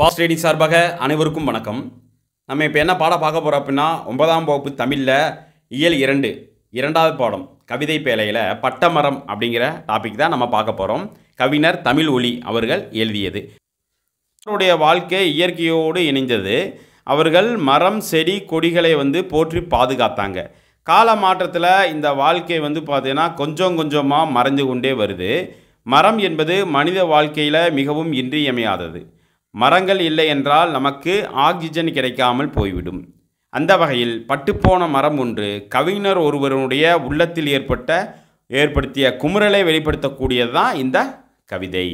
fast reading சார்பாக அனைவருக்கும் வணக்கம் நம்ம இப்போ என்ன பாடம் பார்க்க போகிறோம் அப்படின்னா ஒன்பதாம் வகுப்பு தமிழில் இயல் இரண்டு இரண்டாவது பாடம் கவிதை பேழையில் பட்டமரம் அப்படிங்கிற டாபிக் தான் நம்ம பார்க்க போகிறோம் கவிஞர் தமிழ் ஒளி அவர்கள் எழுதியது அவருடைய வாழ்க்கை இயற்கையோடு இணைந்தது அவர்கள் மரம் செடி கொடிகளை வந்து போற்றி பாதுகாத்தாங்க கால மாற்றத்தில் இந்த வாழ்க்கை வந்து பார்த்தீங்கன்னா கொஞ்சம் கொஞ்சமாக மறைஞ்சு கொண்டே வருது மரம் என்பது மனித வாழ்க்கையில் மிகவும் இன்றியமையாதது மரங்கள் இல்லை என்றால் நமக்கு ஆக்சிஜன் கிடைக்காமல் போய்விடும் அந்த வகையில் பட்டுப்போன மரம் ஒன்று கவிஞர் ஒருவருடைய உள்ளத்தில் ஏற்பட்ட ஏற்படுத்திய குமுறலை வெளிப்படுத்தக்கூடியது தான் இந்த கவிதை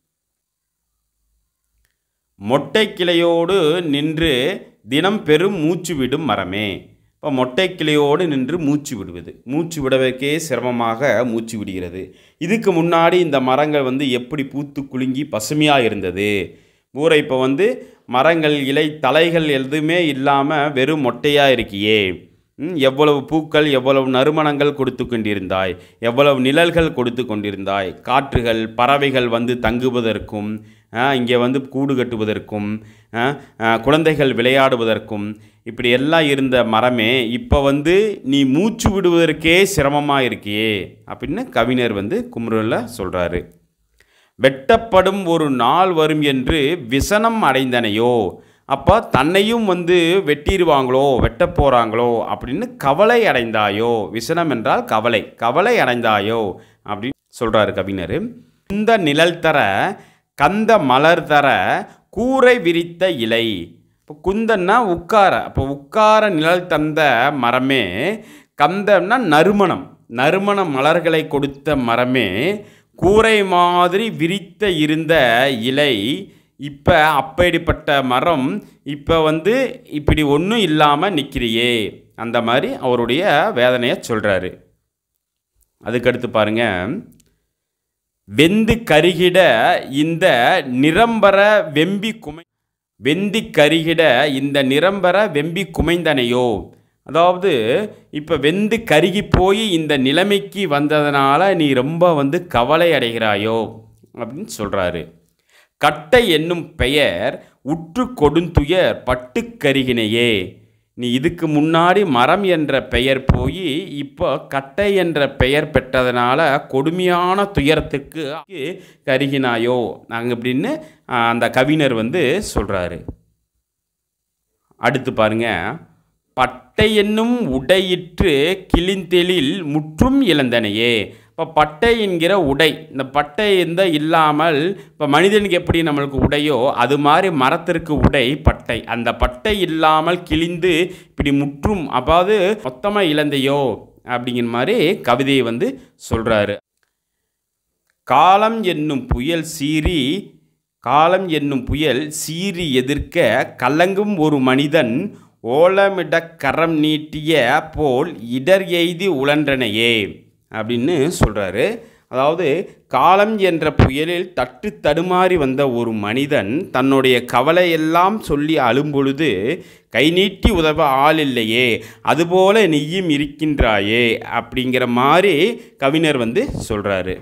மொட்டை கிளையோடு நின்று தினம் பெரும் மூச்சு விடும் மரமே இப்போ மொட்டை கிளையோடு நின்று மூச்சு விடுவது மூச்சு விடுவதற்கே சிரமமாக மூச்சு விடுகிறது இதுக்கு முன்னாடி இந்த மரங்கள் வந்து எப்படி பூத்து குலுங்கி பசுமையாக இருந்தது ஊரை இப்போ வந்து மரங்கள் இலை தலைகள் எதுவுமே இல்லாமல் வெறும் மொட்டையாக இருக்கியே ம், எவ்வளவு பூக்கள் எவ்வளவு நறுமணங்கள் கொடுத்து கொண்டிருந்தாய் எவ்வளவு நிழல்கள் கொடுத்து கொண்டிருந்தாய் காற்றுகள் பறவைகள் வந்து தங்குவதற்கும் இங்கே வந்து கூடு கட்டுவதற்கும் ஆ, ஆ, குழந்தைகள் விளையாடுவதற்கும் இப்படி எல்லாம் இருந்த மரமே இப்போ வந்து நீ மூச்சு விடுவதற்கே சிரமமாக இருக்கியே அப்படின்னு கவிஞர் வந்து குமுறலில் சொல்கிறாரு வெட்டப்படும் ஒரு நாள் வரும் என்று விசனம் அடைந்தனையோ அப்போ தன்னையும் வந்து வெட்டிடுவாங்களோ வெட்ட போகிறாங்களோ அப்படின்னு கவலை அடைந்தாயோ விசனம் என்றால் கவலை கவலை அடைந்தாயோ அப்படின்னு சொல்கிறாரு கவிஞர் இந்த நிழல் தர கந்த மலர் தர கூரை விரித்த இலை இப்போ குந்தன்னா உட்கார அப்போ உட்கார நிழல் தந்த மரமே கந்தம்னா நறுமணம் நறுமண மலர்களை கொடுத்த மரமே கூரை மாதிரி விரித்த இருந்த இலை இப்போ அப்படிப்பட்ட மரம் இப்போ வந்து இப்படி ஒன்றும் இல்லாமல் நிற்கிறியே அந்த மாதிரி அவருடைய வேதனையை சொல்கிறாரு அதுக்கடுத்து பாருங்க வெந்து கருகிட இந்த நிரம்பர வெம்பி குமை வெந்தி கருகிட இந்த நிரம்பர வெம்பி குமைந்தனையோ அதாவது இப்போ வெந்து கருகி போய் இந்த நிலைமைக்கு வந்ததுனால நீ ரொம்ப வந்து கவலை அடைகிறாயோ அப்படின்னு சொல்கிறாரு கட்டை என்னும் பெயர் உற்று கொடுந்துயர் பட்டு கருகினையே நீ இதுக்கு முன்னாடி மரம் என்ற பெயர் போய் இப்போ கட்டை என்ற பெயர் பெற்றதுனால கொடுமையான துயரத்துக்கு கருகினாயோ நாங்கள் அப்படின்னு ஆஹ், அந்த கவிஞர் வந்து சொல்கிறாரு அடுத்து பாருங்க பட்டை என்னும் உடையிற்று கிளிந்தெழில் முற்றும் இழந்தனையே இப்போ பட்டை என்கிற உடை இந்த பட்டை இந்த இல்லாமல் இப்போ மனிதனுக்கு எப்படி நம்மளுக்கு உடையோ அது மாதிரி மரத்திற்கு உடை பட்டை அந்த பட்டை இல்லாமல் கிழிந்து இப்படி முற்றும் அதாவது மொத்தமாக இழந்தையோ அப்படிங்கிற மாதிரி கவிதையை வந்து சொல்கிறாரு காலம் என்னும் புயல் சீறி காலம் என்னும் புயல் சீறி எதிர்க்க கலங்கும் ஒரு மனிதன் ஓலமிட கரம் நீட்டிய போல் இடர் எய்தி உழன்றனையே அப்படின்னு சொல்கிறாரு அதாவது காலம் என்ற புயலில் தட்டு தடுமாறி வந்த ஒரு மனிதன் தன்னுடைய கவலையெல்லாம் சொல்லி அழும்பொழுது கை நீட்டி உதவ ஆள் இல்லையே அதுபோல நீயும் இருக்கின்றாயே அப்படிங்கிற மாதிரி கவிஞர் வந்து சொல்கிறாரு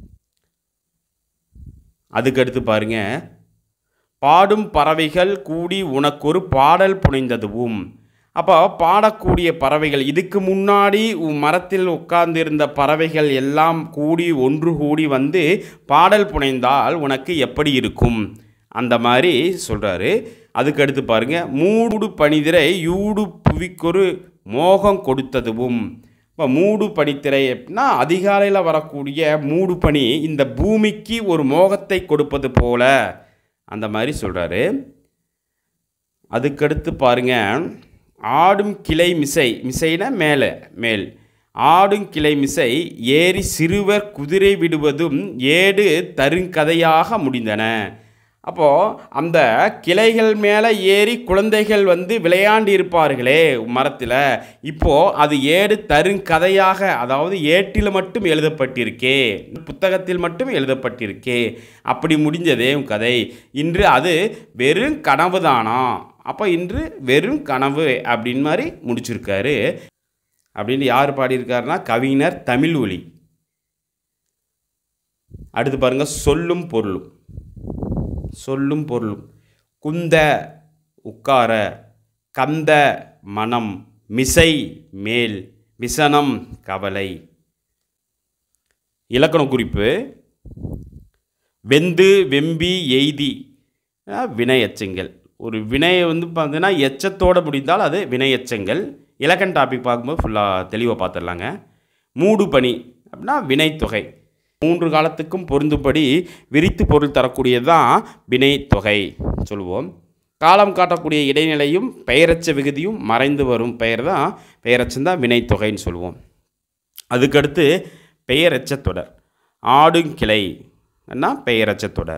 அதுக்கடுத்து பாருங்க பாடும் பறவைகள் கூடி உனக்கொரு பாடல் புனைந்ததுவும் அப்போ பாடக்கூடிய பறவைகள் இதுக்கு முன்னாடி உன் மரத்தில் உட்கார்ந்திருந்த பறவைகள் எல்லாம் கூடி ஒன்று கூடி வந்து பாடல் புனைந்தால் உனக்கு எப்படி இருக்கும் அந்த மாதிரி சொல்கிறாரு அதுக்கடுத்து பாருங்க மூடு பனிதிரை யூடு புவிக்கொரு மோகம் கொடுத்ததுவும் இப்போ மூடு பனித்திரை அப்படின்னா அதிகாலையில் வரக்கூடிய மூடு பனி இந்த பூமிக்கு ஒரு மோகத்தை கொடுப்பது போல அந்த மாதிரி சொல்கிறாரு அதுக்கடுத்து பாருங்க ஆடும் கிளை மிசை மிசைனா மேலே மேல் ஆடும் கிளை மிசை ஏறி சிறுவர் குதிரை விடுவதும் ஏடு தருங்கதையாக முடிந்தன அப்போது அந்த கிளைகள் மேலே ஏறி குழந்தைகள் வந்து விளையாண்டு இருப்பார்களே மரத்தில் இப்போது அது ஏடு தருங்கதையாக அதாவது ஏட்டில் மட்டும் எழுதப்பட்டிருக்கே புத்தகத்தில் மட்டும் எழுதப்பட்டிருக்கே அப்படி முடிஞ்சதே உன் கதை இன்று அது வெறும் கனவு தானா அப்போ இன்று வெறும் கனவு அப்படின்னு மாதிரி முடிச்சிருக்காரு அப்படின்னு யார் பாடியிருக்காருன்னா கவிஞர் தமிழ் ஒளி அடுத்து பாருங்க சொல்லும் பொருளும் சொல்லும் பொருளும் குந்த உட்கார கந்த மனம் மிசை மேல் விசனம் கவலை இலக்கண குறிப்பு வெந்து வெம்பி எய்தி அஹ், வினை எச்சங்கள் ஒரு வினையை வந்து பார்த்தீங்கன்னா எச்சத்தோடு முடிந்தால் அது வினை எச்சங்கள் இலக்கண டாபிக் பார்க்கும்போது ஃபுல்லாக தெளிவாக பார்த்துடலாங்க மூடு பணி அப்படின்னா வினைத்தொகை மூன்று காலத்துக்கும் பொருந்தும்படி விரித்து பொருள் தரக்கூடியது தான் வினைத்தொகை சொல்லுவோம் காலம் காட்டக்கூடிய இடைநிலையும் பெயரச்ச விகுதியும் மறைந்து வரும் பெயர் தான் பெயரச்சம் தான் வினைத்தொகைன்னு சொல்லுவோம் அதுக்கடுத்து பெயரச்ச தொடர் ஆடுங்கிளை என்ன பெயரச்ச தொடர்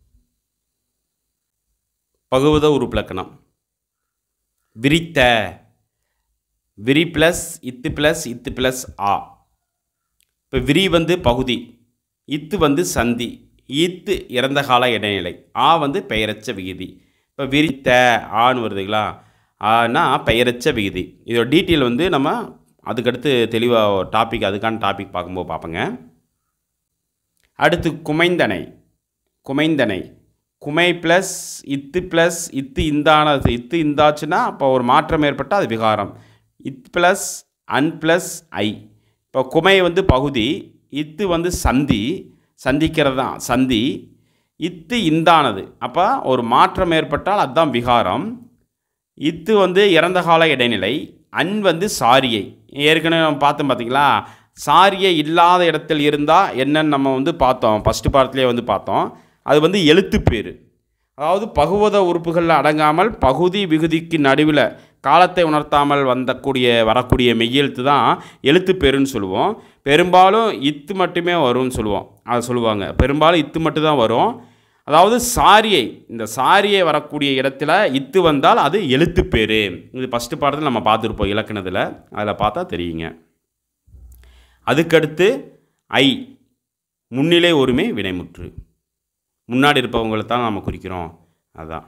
பகுவத உருப்பிலக்கணம் விரித்த விரி ப்ளஸ் இத்து ப்ளஸ் இத்து ப்ளஸ் ஆ இப்போ விரி வந்து பகுதி இத்து வந்து சந்தி இத்து இறந்த கால இடைநிலை ஆ வந்து பெயரச்ச விகுதி இப்போ விரித்த ஆன்னு வருதுங்களா ஆனா பெயரச்ச விகுதி இதோட டீட்டெயில் வந்து நம்ம அதுக்கடுத்து தெளிவாக டாபிக் அதுக்கான டாபிக் பார்க்கும்போது பார்ப்போங்க அடுத்து குமைந்தனை குமைந்தனை குமை ப்ளஸ் இத்து ப்ளஸ் இத்து இந்தானது இத்து இந்தாச்சுன்னா அப்போ ஒரு மாற்றம் ஏற்பட்டால் அது விகாரம் இத் ப்ளஸ் அன் ப்ளஸ் ஐ இப்போ குமை வந்து பகுதி இத்து வந்து சந்தி சந்திக்கிறது தான் சந்தி இத்து இந்தானது அப்போ ஒரு மாற்றம் ஏற்பட்டால் அதுதான் விகாரம் இத்து வந்து இறந்த கால இடைநிலை அன் வந்து சாரியை ஏற்கனவே நம்ம பார்த்தோம் பார்த்தீங்களா சாரியை இல்லாத இடத்தில் இருந்தால் என்னன்னு நம்ம வந்து பார்த்தோம் ஃபஸ்ட்டு பாடத்துலேயே வந்து பார்த்தோம் அது வந்து எழுத்துப்பேர் அதாவது பகுவத உறுப்புகளில் அடங்காமல் பகுதி விகுதிக்கு நடுவில் காலத்தை உணர்த்தாமல் வந்தக்கூடிய வரக்கூடிய மெய்யெழுத்து தான் எழுத்துப்பேருன்னு சொல்லுவோம் பெரும்பாலும் இத்து மட்டுமே வரும்னு சொல்லுவோம் அதை சொல்லுவாங்க பெரும்பாலும் இத்து மட்டும் தான் வரும் அதாவது சாரியை இந்த சாரியை வரக்கூடிய இடத்துல இத்து வந்தால் அது எழுத்துப்பேரு இது ஃபஸ்ட்டு பாடத்தில் நம்ம பார்த்துருப்போம் இலக்கணத்தில் அதில் பார்த்தா தெரியுங்க அதுக்கடுத்து ஐ முன்னிலை ஒருமை வினைமுற்று முன்னாடி இருப்பவங்களை தான் நம்ம குறிக்கிறோம் அதான்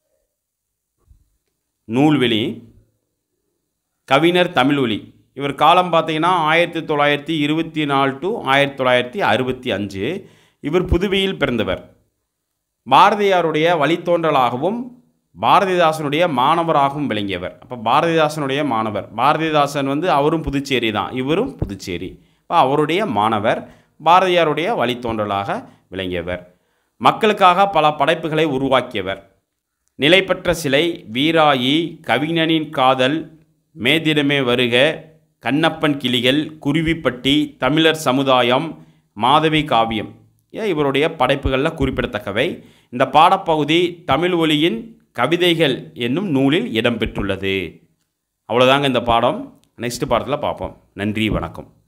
நூல்வெளி கவிஞர் தமிழ்வொலி இவர் காலம் பார்த்தீங்கன்னா ஆயிரத்தி தொள்ளாயிரத்தி இருபத்தி நாலு டு ஆயிரத்தி தொள்ளாயிரத்தி அறுபத்தி அஞ்சு இவர் புதுவையில் பிறந்தவர் பாரதியாருடைய வழித்தோன்றலாகவும் பாரதிதாசனுடைய மாணவராகவும் விளங்கியவர் அப்போ பாரதிதாசனுடைய மாணவர் பாரதிதாசன் வந்து அவரும் புதுச்சேரி தான் இவரும் புதுச்சேரி அப்போ அவருடைய மாணவர் பாரதியாருடைய வழித்தோன்றலாக விளங்கியவர் மக்களுக்காக பல படைப்புகளை உருவாக்கியவர் நிலைப்பற்ற சிலை வீராயி கவிஞனின் காதல் மேதினமே வருக கண்ணப்பன் கிளிகள் குருவிப்பட்டி தமிழர் சமுதாயம் மாதவி காவியம் ஏன் இவருடைய படைப்புகளில் குறிப்பிடத்தக்கவை இந்த பாடப்பகுதி தமிழ் ஒலியின் கவிதைகள் என்னும் நூலில் இடம்பெற்றுள்ளது அவ்வளோதாங்க இந்த பாடம் நெக்ஸ்ட் பாடத்தில் பார்ப்போம் நன்றி வணக்கம்